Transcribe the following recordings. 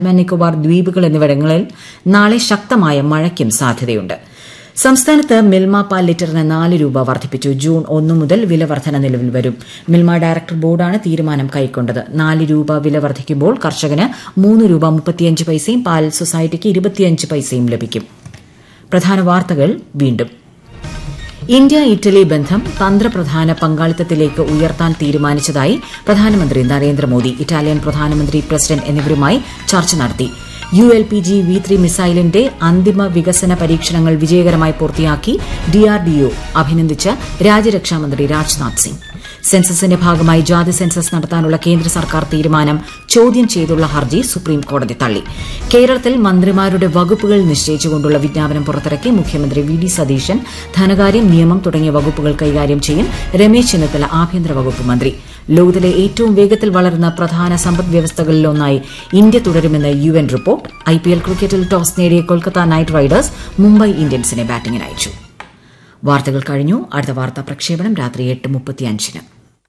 ആൻഡമാൻ നിക്കോബാർ ദ്വീപുകൾ എന്നിവിടങ്ങളിൽ നാളെ ശക്തമായ മഴയ്ക്കും സാധ്യതയുണ്ട് സംസ്ഥാനത്ത് മിൽമ പാൽ ലിറ്ററിന് നാല് രൂപ വർദ്ധിപ്പിച്ചു ജൂൺ ഒന്ന് മുതൽ വില വർധന നിലവിൽ വരും മിൽമ ഡയറക്ടർ ബോർഡാണ് തീരുമാനം കൈക്കൊണ്ടത് നാല് രൂപ വില വർദ്ധിക്കുമ്പോൾ കർഷകന് മൂന്ന് രൂപ മുപ്പത്തിയഞ്ച് പൈസയും പാൽ സൊസൈറ്റിക്ക് ഇരുപത്തിയഞ്ച് പൈസയും ലഭിക്കും പ്രധാന വാർത്തകൾ വീണ്ടും ഇന്ത്യ ഇറ്റലി ബന്ധം തന്ത്രപ്രധാന പങ്കാളിത്തത്തിലേക്ക് ഉയർത്താൻ തീരുമാനിച്ചതായി പ്രധാനമന്ത്രി നരേന്ദ്രമോദി ഇറ്റാലിയൻ പ്രധാനമന്ത്രി പ്രസിഡന്റ് എന്നിവരുമായി ചർച്ച നടത്തി U L P G V three മിസൈലിന്റെ അന്തിമ വികസന പരീക്ഷണങ്ങൾ വിജയകരമായി പൂർത്തിയാക്കി ഡിആർഡിഒ അഭിനന്ദിച്ച് രാജ്യരക്ഷാമന്ത്രി രാജ്നാഥ് സിംഗ് സെൻസസിന്റെ ഭാഗമായി ജാതി സെൻസസ് നടത്താനുള്ള കേന്ദ്ര സർക്കാർ തീരുമാനം ചോദ്യം ചെയ്തുള്ള ഹർജി സുപ്രീം കോടതി തള്ളി കേരളത്തിൽ മന്ത്രിമാരുടെ വകുപ്പുകൾ നിശ്ചയിച്ചുകൊണ്ടുള്ള വിജ്ഞാപനം പുറത്തിറക്കി മുഖ്യമന്ത്രി വി ഡി സതീശൻ ധനകാര്യം നിയമം തുടങ്ങിയ വകുപ്പുകൾ കൈകാര്യം ചെയ്യും രമേശ് ചെന്നിത്തല ആഭ്യന്തര വകുപ്പ് മന്ത്രി ലോകത്തിലെ ഏറ്റവും വേഗത്തിൽ വളരുന്ന പ്രധാന സമ്പദ് വ്യവസ്ഥകളിലൊന്നായി ഇന്ത്യ തുടരുമെന്ന് യു എൻ റിപ്പോർട്ട് ഐപിഎൽ ക്രിക്കറ്റിൽ ടോസ് നേടിയ കൊൽക്കത്ത നൈറ്റ് റൈഡേഴ്സ് മുംബൈ ഇന്ത്യൻസിനെ ബാറ്റിംഗിന് അയച്ചു വാർത്തകൾ കഴിഞ്ഞു അടുത്ത വാർത്താ പ്രക്ഷേപണം രാത്രി എട്ട് മുപ്പത്തിയഞ്ചിന്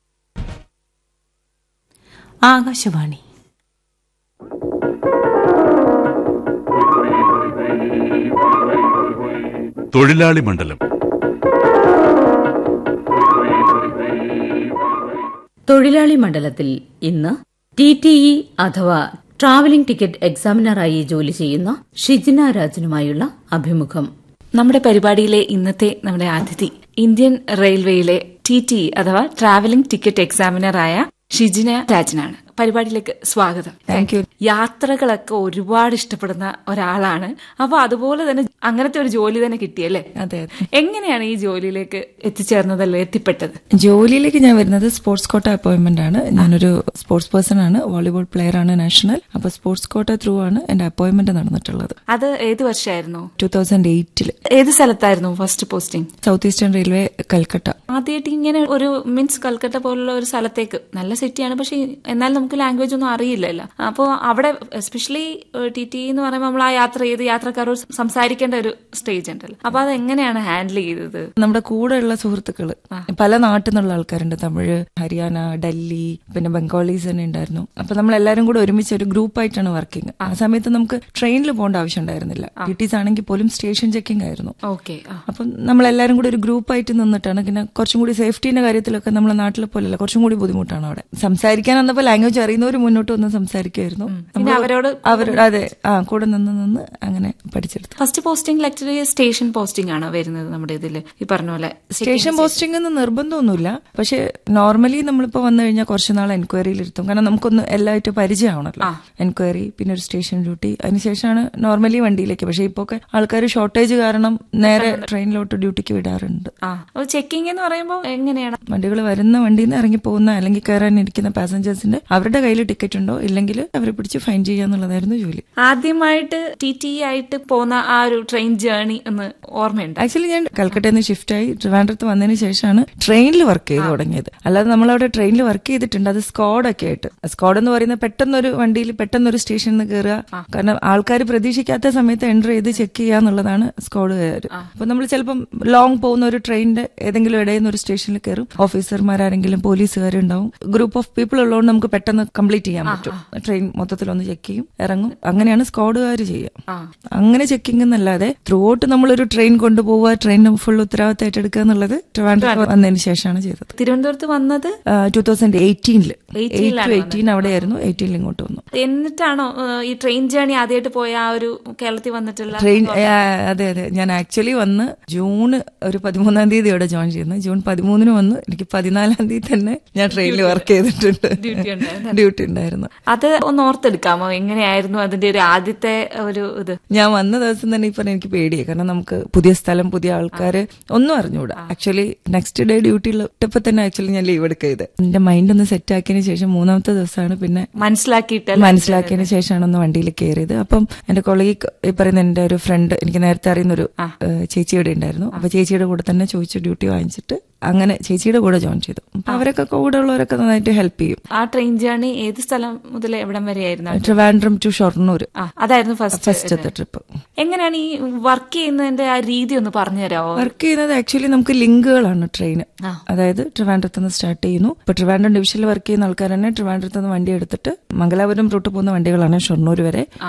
ആകാശവാണി തൊഴിലാളി മണ്ഡലം തൊഴിലാളി മണ്ഡലത്തിൽ ഇന്ന് ടി ടി ഇ അഥവാ ട്രാവലിംഗ് ടിക്കറ്റ് എക്സാമിനറായി ജോലി ചെയ്യുന്ന ഷിജിന രാജനുമായുള്ള അഭിമുഖം നമ്മുടെ പരിപാടിയിലെ ഇന്നത്തെ നമ്മുടെ അതിഥി ഇന്ത്യൻ റെയിൽവേയിലെ ടി ടി അഥവാ ട്രാവലിംഗ് ടിക്കറ്റ് എക്സാമിനറായ ഷിജിന രാജനാണ് പരിപാടിയിലേക്ക് സ്വാഗതം താങ്ക് യു യാത്രകളൊക്കെ ഒരുപാട് ഇഷ്ടപ്പെടുന്ന ഒരാളാണ് അപ്പൊ അതുപോലെ തന്നെ അങ്ങനത്തെ ഒരു ജോലി തന്നെ കിട്ടിയല്ലേ അതെ അതെ എങ്ങനെയാണ് ഈ ജോലിയിലേക്ക് എത്തിച്ചേർന്നതല്ലേ എത്തിപ്പെട്ടത് ജോലിയിലേക്ക് ഞാൻ വരുന്നത് സ്പോർട്സ് കോട്ട അപ്പോയിന്റ്മെന്റ് ആണ് ഞാനൊരു സ്പോർട്സ് പേഴ്സൺ ആണ് വോളിബോൾ പ്ലെയർ ആണ് നാഷണൽ അപ്പൊ സ്പോർട്സ് കോട്ട ത്രൂ ആണ് എന്റെ അപ്പോയിന്റ്മെന്റ് നടന്നിട്ടുള്ളത് അത് ഏത് വർഷമായിരുന്നു ടൂ തൗസൻഡ് എയ്റ്റില് ഏത് സ്ഥലത്തായിരുന്നു first posting south eastern railway Calcutta ആദ്യമായിട്ട് ഇങ്ങനെ ഒരു മീൻസ് കൽക്കട്ട പോലുള്ള ഒരു സ്ഥലത്തേക്ക് നല്ല സിറ്റിയാണ് പക്ഷെ എന്നാൽ നമുക്ക് ലാംഗ്വേജ് ഒന്നും അറിയില്ലല്ലോ അപ്പോൾ അവിടെ എസ്പെഷ്യലി ടി ടി എന്ന് പറയുമ്പോൾ നമ്മൾ ആ യാത്ര ചെയ്ത് യാത്രക്കാരോട് സംസാരിക്കേണ്ട ഒരു സ്റ്റേജ് ഉണ്ടല്ലോ അപ്പൊ അത് എങ്ങനെയാണ് ഹാൻഡിൽ ചെയ്തത് നമ്മുടെ കൂടെയുള്ള സുഹൃത്തുക്കള് പല നാട്ടിൽ നിന്നുള്ള ആൾക്കാരുണ്ട് തമിഴ് ഹരിയാന ഡൽഹി പിന്നെ ബംഗാളീസ് തന്നെ ഉണ്ടായിരുന്നു അപ്പൊ നമ്മൾ എല്ലാവരും കൂടെ ഒരുമിച്ച് ഒരു ഗ്രൂപ്പ് ആയിട്ടാണ് വർക്കിംഗ് ആ സമയത്ത് നമുക്ക് ട്രെയിനിൽ പോകേണ്ട ആവശ്യം ഉണ്ടായിരുന്നില്ല ടി ടീസ് ആണെങ്കിൽ പോലും സ്റ്റേഷൻ ചെക്കിംഗ് ആയിരുന്നു ഓക്കെ അപ്പം നമ്മളെല്ലാരും കൂടി ഒരു ഗ്രൂപ്പായിട്ട് നിന്നിട്ടാണ് പിന്നെ കുറച്ചും കൂടി സേഫ്റ്റിന്റെ കാര്യത്തിലൊക്കെ നമ്മളെ നാട്ടിലെ പോലെയല്ല കുറച്ചും കൂടി ബുദ്ധിമുട്ടാണ് അവിടെ സംസാരിക്കാൻ വന്നപ്പോൾ ലാംഗ്വേജ് അറിയുന്നവർ മുന്നോട്ട് വന്ന് സംസാരിക്കുമായിരുന്നു പിന്നെ അവരോട് അവരോട് അതെ ആ കൂടെ നിന്ന് നിന്ന് അങ്ങനെ പഠിച്ചെടുത്തു first posting actually station posting ആണ് വരുന്നത് നമ്മുടെ ഇതിൽ ഈ പറഞ്ഞ പോലെ സ്റ്റേഷൻ പോസ്റ്റിംഗ് എന്ന് നിർബന്ധമൊന്നുമില്ല പക്ഷെ നോർമലി നമ്മളിപ്പോ വന്നു കഴിഞ്ഞാൽ കുറച്ച് നാൾ എൻക്വയറിയിൽ ഇരുത്തും കാരണം നമുക്കൊന്ന് എല്ലായിട്ടും പരിചയമാണല്ലോ എൻക്വയറി പിന്നെ ഒരു സ്റ്റേഷൻ ഡ്യൂട്ടി അതിനുശേഷമാണ് നോർമലി വണ്ടിയിലേക്ക് പക്ഷെ ഇപ്പൊ ഒക്കെ ആൾക്കാർ ഷോർട്ടേജ് കാരണം നേരെ ട്രെയിനിലോട്ട് ഡ്യൂട്ടിക്ക് വിടാറുണ്ട് ആ അപ്പോൾ ചെക്കിംഗ് എന്ന് പറയുമ്പോൾ എങ്ങനെയാണ് വണ്ടികൾ വരുന്ന വണ്ടിയിൽ നിന്ന് ഇറങ്ങി പോകുന്ന അല്ലെങ്കിൽ കയറാൻ ഇരിക്കുന്ന പാസഞ്ചേഴ്സിന്റെ അവരുടെ കയ്യിൽ ടിക്കറ്റ് ഉണ്ടോ ഇല്ലെങ്കിൽ അവരെ പിടിച്ച് ഫൈൻ ചെയ്യാന്നുള്ളതായിരുന്നു ജോലി ആദ്യമായിട്ട് ടി ടി ആയിട്ട് പോകുന്ന ആ ഒരു ട്രെയിൻ ജേർണി എന്ന് ഓർമ്മയുണ്ട് ആക്ച്വലി ഞാൻ കൽക്കട്ടയിൽ നിന്ന് ഷിഫ്റ്റ് ആയി ട്രിവാൻഡ്രത്ത് വന്നതിന് ശേഷമാണ് ട്രെയിനിൽ വർക്ക് ചെയ്ത് തുടങ്ങിയത് അല്ലാതെ നമ്മളവിടെ ട്രെയിനിൽ വർക്ക് ചെയ്തിട്ടുണ്ട് അത് സ്ക്വാഡ് ഒക്കെ ആയിട്ട് സ്ക്വാഡ് എന്ന് പറയുന്നത് പെട്ടെന്നൊരു വണ്ടിയിൽ പെട്ടെന്നൊരു സ്റ്റേഷനിൽ നിന്ന് കയറുക കാരണം ആൾക്കാർ പ്രതീക്ഷിക്കാത്ത സമയത്ത് എൻ്റർ ചെയ്ത് ചെക്ക് ചെയ്യുക എന്നുള്ളതാണ് സ്ക്വാഡുകാർ അപ്പൊ നമ്മൾ ചിലപ്പം ലോങ് പോകുന്ന ഒരു ട്രെയിനിന്റെ ഏതെങ്കിലും ഇടയിൽ നിന്ന് ഒരു സ്റ്റേഷനിൽ കയറും ഓഫീസർമാരാരെങ്കിലും പോലീസുകാരുണ്ടാവും ഗ്രൂപ്പ് ഓഫ് പീപ്പിൾ ഉള്ളതുകൊണ്ട് നമുക്ക് പെട്ടെന്ന് കംപ്ലീറ്റ് ചെയ്യാൻ പറ്റും ട്രെയിൻ മൊത്തത്തിലൊന്ന് ചെക്ക് ചെയ്യും ഇറങ്ങും അങ്ങനെയാണ് സ്ക്വാഡുകാർ ചെയ്യുക അങ്ങനെ ചെക്കിംഗ് എന്നല്ലാതെ ത്രൂ ഔട്ട് നമ്മളൊരു ട്രെയിൻ കൊണ്ടുപോവുക ട്രെയിൻ ഫുൾ ഉത്തരവാദിത്തമായിട്ട് എടുക്കുക എന്നുള്ളത് ട്രിവാൻഡ്രം വന്നതിന് ശേഷമാണ് ചെയ്തത് തിരുവനന്തപുരത്ത് വന്നത് ടൂ തൗസൻഡ് എയ്റ്റീനില് 18 എയ്റ്റ് ടു എയ്റ്റീൻ അവിടെയായിരുന്നു എയ്റ്റീനിൽ ഇങ്ങോട്ട് വന്നു എന്നിട്ടാണോ ഏഹ്, ഈ ട്രെയിൻ ജേർണി ആദ്യമായിട്ട് പോയ ആ ഒരു കേരളത്തിൽ വന്നിട്ടുള്ള ട്രെയിൻ ആ, അതെ അതെ ഞാൻ ആക്ച്വലി വന്ന് ജൂൺ ഒരു പതിമൂന്നാം തീയതി ഇവിടെ ജോയിൻ ചെയ്യുന്നു ജൂൺ പതിമൂന്നിന് വന്ന് എനിക്ക് പതിനാലാം തീയതി തന്നെ ഞാൻ ട്രെയിനിൽ വർക്ക് ചെയ്തിട്ടുണ്ട് ഡ്യൂട്ടി ഉണ്ടായിരുന്നു അത് ഒന്ന് ഓർത്തെടുക്കാമോ എങ്ങനെയായിരുന്നു അതിന്റെ ഒരു ആദ്യത്തെ ഒരു ഇത് ഞാൻ വന്ന ദിവസം തന്നെ ഇപ്പൊ എനിക്ക് പേടിയായി കാരണം നമുക്ക് പുതിയ സ്ഥലം പുതിയ ആൾക്കാര് ഒന്നും അറിഞ്ഞുകൂടാ ആക്ച്വലി നെക്സ്റ്റ് ഡേ ഡ്യൂട്ടിയിൽ ഇട്ടപ്പോ തന്നെ ആക്ച്വലി ഞാൻ ലീവ് എടുക്കരുത് എന്റെ മൈൻഡ് ഒന്ന് സെറ്റ് ആക്കിയതിന് ശേഷം മൂന്നാമത്തെ ദിവസമാണ് പിന്നെ മനസ്സിലാക്കിയിട്ട് മനസ്സിലാക്കിയതിന് ശേഷമാണ് ഒന്ന് വണ്ടിയിൽ കയറിയത് അപ്പം എന്റെ കൊളീഗ് ഈ പറയുന്ന എന്റെ ഒരു ഫ്രണ്ട് എനിക്ക് നേരത്തെ അറിയുന്ന ഒരു ചേച്ചി ഇവിടെ ഉണ്ടായിരുന്നു അപ്പൊ ചേച്ചിയുടെ കൂടെ തന്നെ ചോദിച്ചു ഡ്യൂട്ടി വാങ്ങിച്ചിട്ട് അങ്ങനെ ചേച്ചിയുടെ കൂടെ ജോയിൻ ചെയ്തു അപ്പൊ അവരൊക്കെ കൂടെ ഉള്ളവരൊക്കെ നന്നായിട്ട് ഹെൽപ്പ് ചെയ്യും ആ ട്രെയിൻ ജേർണി ഏത് സ്ഥലം മുതൽ എവിടം വരെയായിരുന്നു ട്രിവാൻഡ്രം ടു ഷൊർണൂർ ആ അതായിരുന്നു ഫസ്റ്റ് ഫസ്റ്റത്തെ ട്രിപ്പ് എങ്ങനെയാണ് ഈ വർക്ക് ചെയ്യുന്നതിന്റെ ആ രീതി ഒന്ന് പറഞ്ഞു തരാമോ വർക്ക് ചെയ്യുന്നത് ആക്ച്വലി നമുക്ക് ലിങ്കുകളാണ് ട്രെയിൻ അതായത് ട്രിവാൻഡ്രത്ത് നിന്ന് സ്റ്റാർട്ട് ചെയ്യുന്നു ഇപ്പൊ ട്രിവാൻഡ്രം ഡിവിഷനിൽ വർക്ക് ചെയ്യുന്ന ആൾക്കാർ തന്നെ ട്രിവാൻഡ്രത്ത് നിന്ന് വണ്ടി എടുത്തിട്ട് മംഗലാപുരം റൂട്ട് പോകുന്ന വണ്ടികളാണ് ഷൊർണൂർ വരെ